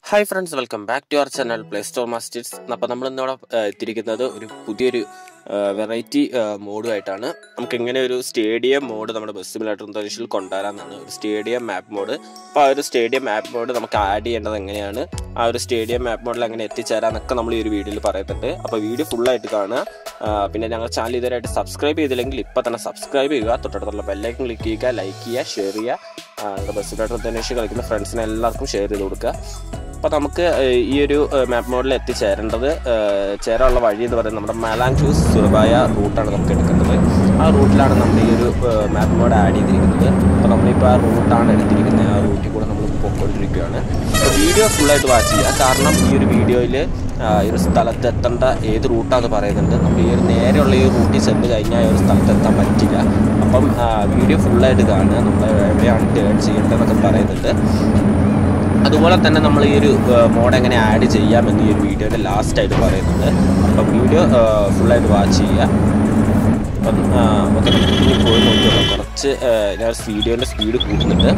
hi friends welcome back to our channel play store masters അപ്പോൾ നമ്മൾ ഇന്നിവിടെ ഏഹ്, എത്തിയിരിക്കുന്നത് ഒരു പുതിയൊരു വെറൈറ്റി മോഡുമായിട്ടാണ് നമുക്ക് എങ്ങനെ ഒരു സ്റ്റേഡിയം മോഡ് നമ്മുടെ ബസ് സിമുലേറ്റർ അന്തരീക്ഷത്തിൽ കൊണ്ടുവരാമെന്നാണ് ഒരു സ്റ്റേഡിയം മാപ്പ് മോഡ് അപ്പോൾ ആ ഒരു സ്റ്റേഡിയം മാപ്പ് മോഡ് നമുക്ക് ആഡ് ചെയ്യേണ്ടത് എങ്ങനെയാണ് ആ ഒരു സ്റ്റേഡിയം മാപ്പ് മോഡിൽ എങ്ങനെ എത്തിച്ചേരാന്നൊക്കെ നമ്മൾ ഈ ഒരു വീഡിയോയിൽ പറയുന്നുണ്ട് അപ്പോൾ വീഡിയോ ഫുള്ളായിട്ട് കാണുക ആ, പിന്നെ ഞങ്ങൾ ചാനൽ ഇതുവരെയായിട്ട് സബ്സ്ക്രൈബ് ചെയ്തില്ലെങ്കിൽ ഇപ്പോൾ തന്നെ സബ്സ്ക്രൈബ് ചെയ്യുക തൊട്ടടുത്തുള്ള ബെല്ലൈക്കൻ ക്ലിക്ക് ചെയ്യുക ലൈക്ക് ചെയ്യുക ഷെയർ ചെയ്യുക ആ, നമ്മുടെ ബസ് സിമുലേറ്റർ അന്തരീക്ഷം കളിക്കുന്ന ഫ്രണ്ട്സിനെ എല്ലാവർക്കും ഷെയർ ചെയ്ത് കൊടുക്കുക അപ്പോൾ നമുക്ക് ഏഹ്, ഈ ഒരു മാപ്പ് മോഡിൽ എത്തിച്ചേരേണ്ടത് ഏഹ്, ചേരാനുള്ള വഴി എന്ന് പറയുന്നത് നമ്മുടെ മലാങ്ക്യൂസ് സുറബായ റൂട്ടാണ് നമുക്ക് എടുക്കേണ്ടത് ആ റൂട്ടിലാണ് നമ്മൾ ഈ ഒരു മാപ്പ് മോഡ് ആഡ് ചെയ്തിരിക്കുന്നത് അപ്പോൾ നമ്മളിപ്പോൾ ആ റൂട്ടാണ് എടുത്തിരിക്കുന്നത് ആ റൂട്ടിൽ കൂടെ നമ്മൾ പോയിക്കൊണ്ടിരിക്കുകയാണ് അപ്പോൾ വീഡിയോ ഫുള്ളായിട്ട് വാച്ച് ചെയ്യുക കാരണം ഈ ഒരു വീഡിയോയിൽ ഈ ഒരു സ്ഥലത്ത് എത്തേണ്ട ഏത് റൂട്ടാന്ന് പറയുന്നുണ്ട് നമ്മൾ ഈ ഒരു നേരെയുള്ള ഈ റൂട്ടിൽ ചെന്ന് കഴിഞ്ഞാൽ ഈ ഒരു സ്ഥലത്ത് എത്താൻ പറ്റില്ല അപ്പം വീഡിയോ ഫുള്ളായിട്ട് കാണുക നമ്മൾ എവിടെയാണ് ടേൺ ചെയ്യേണ്ടതെന്നൊക്കെ പറയുന്നുണ്ട് അതുപോലെ തന്നെ നമ്മൾ ഈ ഒരു മോഡ് എങ്ങനെ ആഡ് ചെയ്യാമെന്ന് ഈ ഒരു വീഡിയോയുടെ ലാസ്റ്റ് ആയിട്ട് പറയുന്നുണ്ട് അപ്പം വീഡിയോ ഫുള്ളായിട്ട് വാച്ച് ചെയ്യുക അപ്പം ആ, ഓക്കെ നമുക്ക് ഇനി പോയി നോക്കിയോളാം കുറച്ച് ആ, ഞാൻ വീഡിയോൻ്റെ സ്പീഡ് കൂട്ടുന്നുണ്ട്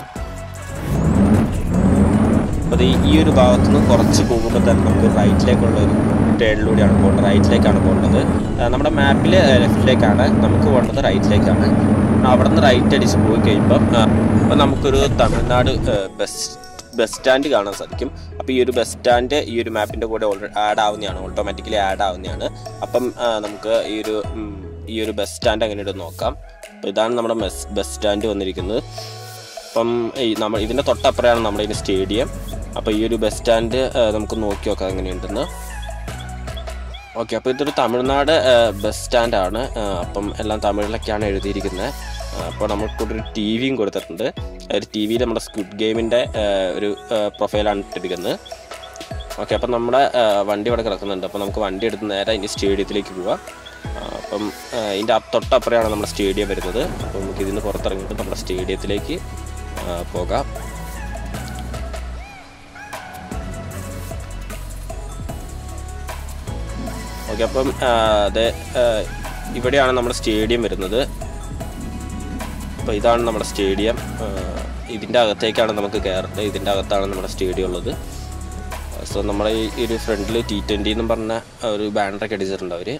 അപ്പോൾ ഈ ഈ ഒരു ഭാഗത്തു നിന്ന് കുറച്ച് പോകുമ്പോൾ തന്നെ നമുക്ക് റൈറ്റിലേക്കുള്ള ഒരു ടേണിലൂടെയാണ് പോകേണ്ടത് റൈറ്റിലേക്കാണ് പോകേണ്ടത് ആ, നമ്മുടെ മാപ്പിൽ ലെഫ്റ്റിലേക്കാണ് നമുക്ക് പോകേണ്ടത് റൈറ്റിലേക്കാണ് അവിടെ നിന്ന് റൈറ്റ് അടിച്ച് പോയി കഴിയുമ്പം ആ, അപ്പോൾ നമുക്കൊരു തമിഴ്നാട് ബസ് ബസ് സ്റ്റാൻഡ് കാണാൻ സാധിക്കും അപ്പോൾ ഈ ഒരു ബസ് സ്റ്റാൻഡ് ഈ ഒരു മാപ്പിൻ്റെ കൂടെ ഓൾറെഡി ആഡ് ആവുന്നതാണ് ഓട്ടോമാറ്റിക്കലി ആഡ് ആവുന്നതാണ് അപ്പം ആ, നമുക്ക് ഈ ഒരു ഉം, ഈ ഒരു ബസ് സ്റ്റാൻഡ് എങ്ങനെയുണ്ട് നോക്കാം അപ്പോൾ ഇതാണ് നമ്മുടെ ബസ് ബസ് സ്റ്റാൻഡ് വന്നിരിക്കുന്നത് അപ്പം ഈ നമ്മൾ ഇതിൻ്റെ തൊട്ടപ്പുറമാണ് നമ്മുടെ ഇതിന് സ്റ്റേഡിയം അപ്പോൾ ഈ ഒരു ബസ് സ്റ്റാൻഡ് ആ, നമുക്ക് നോക്കി നോക്കാം എങ്ങനെയുണ്ടെന്ന് ഓക്കെ അപ്പോൾ ഇതൊരു തമിഴ്നാട് ആ, ബസ് സ്റ്റാൻഡാണ് ആ, അപ്പം എല്ലാം തമിഴിലൊക്കെയാണ് എഴുതിയിരിക്കുന്നത് ആ, അപ്പോൾ നമുക്കൊരു ടി വിയും കൊടുത്തിട്ടുണ്ട് ഒരു ടി വിയിൽ നമ്മുടെ സ്ക്വിഡ് ഗെയിമിൻ്റെ ഒരു ആ, പ്രൊഫൈലാണ് ഇട്ടിരിക്കുന്നത് ഓക്കെ അപ്പം നമ്മുടെ ആ, വണ്ടി ഇവിടെ കിടക്കുന്നുണ്ട് അപ്പോൾ നമുക്ക് വണ്ടി എടുത്ത് നേരെ ഇനി സ്റ്റേഡിയത്തിലേക്ക് പോവാം ആ, അപ്പം ആ, ഇതിൻ്റെ അപ്പ് തൊട്ടപ്പുറയാണ് നമ്മുടെ സ്റ്റേഡിയം വരുന്നത് അപ്പോൾ നമുക്ക് ഇതിന് പുറത്തിറങ്ങിയിട്ട് നമ്മുടെ സ്റ്റേഡിയത്തിലേക്ക് ആ, പോകാം ഓക്കെ അപ്പം ആ, അതെ ആ, ഇവിടെയാണ് നമ്മുടെ സ്റ്റേഡിയം വരുന്നത് അപ്പോൾ ഇതാണ് നമ്മുടെ സ്റ്റേഡിയം ആ, ഇതിൻ്റെ അകത്തേക്കാണ് നമുക്ക് കയറേണ്ടത് ഇതിൻ്റെ അകത്താണ് നമ്മുടെ സ്റ്റേഡിയം ഉള്ളത് സോ നമ്മുടെ ഈ ഈ ഒരു ഫ്രണ്ടിൽ ടി ട്വൻ്റി എന്ന് പറഞ്ഞ ഒരു ബാനറൊക്കെ അടിച്ചിട്ടുണ്ട് അവർ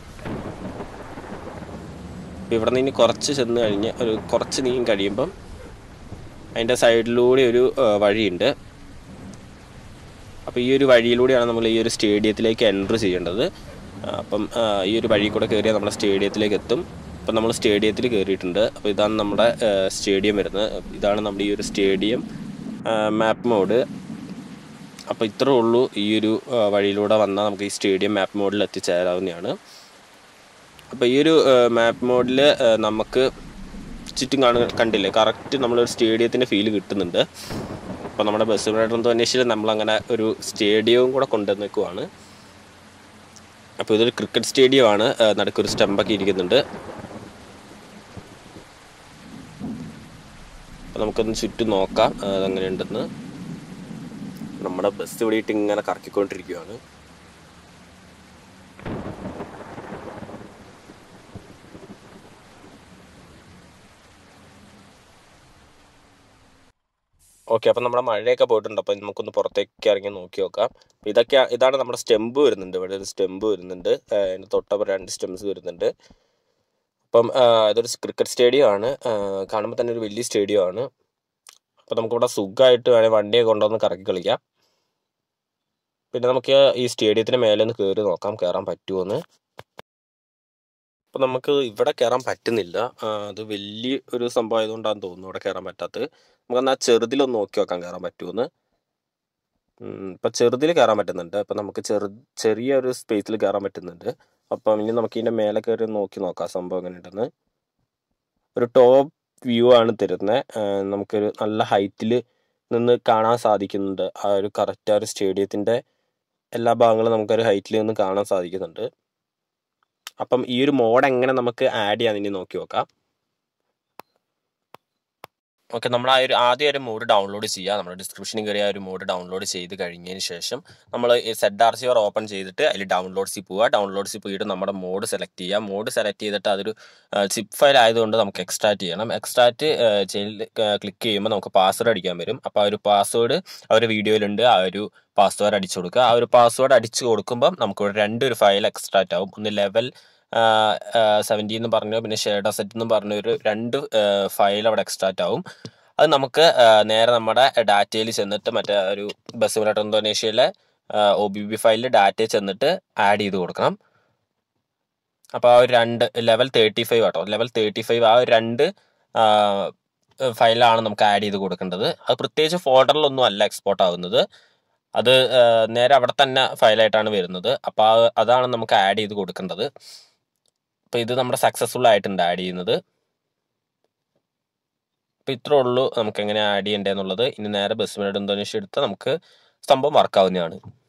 അപ്പോൾ ഇവിടെ നിന്ന് ഇനി കുറച്ച് ചെന്ന് കഴിഞ്ഞ് ഒരു കുറച്ച് നീങ്ങി കഴിയുമ്പം അതിൻ്റെ സൈഡിലൂടെ ഒരു ആ, വഴിയുണ്ട് അപ്പോൾ ഈ ഒരു വഴിയിലൂടെയാണ് നമ്മൾ ഈ ഒരു സ്റ്റേഡിയത്തിലേക്ക് എൻട്രി ചെയ്യേണ്ടത് ആ, അപ്പം ആ, ഈ ഒരു വഴി കൂടെ കയറിയാൽ നമ്മുടെ സ്റ്റേഡിയത്തിലേക്ക് എത്തും അപ്പം നമ്മൾ സ്റ്റേഡിയത്തിൽ കയറിയിട്ടുണ്ട് അപ്പോൾ ഇതാണ് നമ്മുടെ ആ, സ്റ്റേഡിയം വരുന്നത് ഇതാണ് നമ്മുടെ ഈ ഒരു സ്റ്റേഡിയം മാപ്പ് മോഡ് അപ്പോൾ ഇത്രേ ഉള്ളൂ ഈ ഒരു ആ, വഴിയിലൂടെ വന്നാൽ നമുക്ക് ഈ സ്റ്റേഡിയം മാപ്പ് മോഡിൽ എത്തിച്ചേരാവുന്നതാണ് അപ്പോൾ ഈ ഒരു മാപ്പ് മോഡിൽ നമുക്ക് ചുറ്റും കാണുക കണ്ടില്ലേ കറക്റ്റ് നമ്മളൊരു സ്റ്റേഡിയത്തിൻ്റെ ഫീൽ കിട്ടുന്നുണ്ട് അപ്പോൾ നമ്മുടെ ബസ് റൈഡർ അന്വേഷിച്ചിൽ നമ്മളങ്ങനെ ഒരു സ്റ്റേഡിയവും കൂടെ കൊണ്ടുവന്നേക്കുവാണ് അപ്പോൾ ഇതൊരു ക്രിക്കറ്റ് സ്റ്റേഡിയമാണ് ആ, നടുക്കൊരു സ്റ്റമ്പൊക്കെ ഇരിക്കുന്നുണ്ട് അപ്പോൾ നമുക്കൊന്ന് ചുറ്റും നോക്കാം ആ, അതെങ്ങനെയുണ്ടെന്ന് നമ്മുടെ ബസ് ഇവിടെ ഇട്ട് ഇങ്ങനെ കറക്കിക്കൊണ്ടിരിക്കുകയാണ് ഓക്കെ അപ്പം നമ്മുടെ മഴയൊക്കെ പോയിട്ടുണ്ട് അപ്പം നമുക്കൊന്ന് പുറത്തേക്ക് ഇറങ്ങി നോക്കി നോക്കാം അപ്പം ഇതൊക്കെ ഇതാണ് നമ്മുടെ സ്റ്റെമ്പ് വരുന്നുണ്ട് ഇവിടെ ഒരു സ്റ്റെമ്പ് വരുന്നുണ്ട് ആ, അതിൻ്റെ തൊട്ടപ്പം രണ്ട് സ്റ്റെംസ് വരുന്നുണ്ട് അപ്പം ആ, ഇതൊരു ക്രിക്കറ്റ് സ്റ്റേഡിയം ആണ് ആ, കാണുമ്പോൾ തന്നെ ഒരു വലിയ സ്റ്റേഡിയം ആണ് അപ്പം നമുക്കിവിടെ സുഖമായിട്ട് വേണേൽ വണ്ടിയൊക്കെ കൊണ്ടുവന്ന് കറക്കി കളിക്കാം പിന്നെ നമുക്ക് ഈ സ്റ്റേഡിയത്തിന് മേലെ ഒന്ന് കയറി നോക്കാം കയറാൻ പറ്റുമോന്ന് അപ്പം നമുക്ക് ഇവിടെ കയറാൻ പറ്റുന്നില്ല ആ, അത് വലിയ ഒരു സംഭവം ആയതുകൊണ്ടാണ് തോന്നുന്നു ഇവിടെ കയറാൻ പറ്റാത്തത് നമുക്ക് ആ ചെറുതിലൊന്ന് നോക്കി നോക്കാം കയറാൻ പറ്റുമെന്ന് ഉം, ഇപ്പം ചെറുതിൽ കയറാൻ പറ്റുന്നുണ്ട് അപ്പം നമുക്ക് ചെറു ചെറിയ ഒരു സ്പേസിൽ കയറാൻ പറ്റുന്നുണ്ട് അപ്പം ഇനി നമുക്ക് ഇതിൻ്റെ മേലെ കയറി നോക്കി നോക്കാം സംഭവം എങ്ങനെയുണ്ടെന്ന് ഒരു ടോപ്പ് വ്യൂ ആണ് തരുന്നത് നമുക്കൊരു നല്ല ഹൈറ്റിൽ നിന്ന് കാണാൻ സാധിക്കുന്നുണ്ട് ആ ഒരു കറക്റ്റ് ആ ഒരു സ്റ്റേഡിയത്തിൻ്റെ എല്ലാ ഭാഗങ്ങളും നമുക്കൊരു ഹൈറ്റിൽ നിന്ന് കാണാൻ സാധിക്കുന്നുണ്ട് അപ്പം ഈ ഒരു മോഡ് എങ്ങനെ നമുക്ക് ആഡ് ചെയ്യാൻ ഇനി നോക്കി നോക്കാം ഓക്കെ നമ്മൾ ആ ഒരു ആദ്യം ഒരു മോഡ് ഡൗൺലോഡ് ചെയ്യുക നമ്മുടെ ഡിസ്ക്രിപ്ഷനിൽ കയറി ആ ഒരു മോഡ് ഡൗൺലോഡ് ചെയ്ത് കഴിഞ്ഞതിന് ശേഷം നമ്മൾ Z R C R open ചെയ്തിട്ട് അതിൽ ഡൗൺലോഡ്സിൽ പോവുക ഡൗൺലോഡ്സിൽ പോയിട്ട് നമ്മുടെ മോഡ് സെലക്ട് ചെയ്യുക മോഡ് സെലക്ട് ചെയ്തിട്ട് അതൊരു സിപ്പ് ഫയൽ ആയതുകൊണ്ട് നമുക്ക് എക്സ്ട്രാക്ട് ചെയ്യണം എക്സ്ട്രാക്ട് ചെയ്ത് ക്ലിക്ക് ചെയ്യുമ്പോൾ നമുക്ക് പാസ്വേഡ് അടിക്കാൻ വരും അപ്പോൾ ആ ഒരു പാസ്വേഡ് ആ ഒരു വീഡിയോയിലുണ്ട് ആ ഒരു പാസ്വേഡ് അടിച്ചു കൊടുക്കുക ആ ഒരു പാസ്വേഡ് അടിച്ചു കൊടുക്കുമ്പം നമുക്ക് രണ്ടൊരു ഫയൽ എക്സ്ട്രാക്ട് ആവും ഒന്ന് ലെവൽ സെവൻറ്റി എന്ന് പറഞ്ഞു പിന്നെ ഷെയർഡ് അസെറ്റ് എന്ന് പറഞ്ഞ ഒരു രണ്ട് ഫയൽ അവിടെ എക്സ്ട്രാക്ട് ആവും അത് നമുക്ക് ആ, നേരെ നമ്മുടെ ഡാറ്റയിൽ ചെന്നിട്ട് മറ്റേ ഒരു ബസ് മിലറ്റ് ഇന്തോനേഷ്യയിലെ ഒ ബി ബി ഫയലിൽ ഡാറ്റയിൽ ചെന്നിട്ട് ആഡ് ചെയ്ത് കൊടുക്കണം അപ്പോൾ ആ ഒരു രണ്ട് level thirty five auto level thirty five ആ ഒരു രണ്ട് ഫയലാണ് നമുക്ക് ആഡ് ചെയ്ത് കൊടുക്കേണ്ടത് അത് പ്രത്യേകിച്ച് ഫോൾഡറിലൊന്നും അല്ല എക്സ്പോർട്ട് ആവുന്നത് അത് ആ, നേരെ അവിടെ തന്നെ ഫയലായിട്ടാണ് വരുന്നത് അപ്പോൾ ആ അതാണ് നമുക്ക് ആഡ് ചെയ്ത് കൊടുക്കേണ്ടത് അപ്പോൾ ഇത് നമ്മുടെ സക്സസ്ഫുൾ ആയിട്ടുണ്ട് ആഡ് ചെയ്യുന്നത് അപ്പോൾ ഇത്രേ ഉള്ളൂ നമുക്ക് എങ്ങനെ ആഡ് ചെയ്യേണ്ടതെന്നുള്ളത് ഇനി നേരെ ബസ് മിനിറ്റ് ഇന്തോനേഷ്യ എടുത്ത് നമുക്ക് സംഭവം വർക്കാവുന്നതാണ്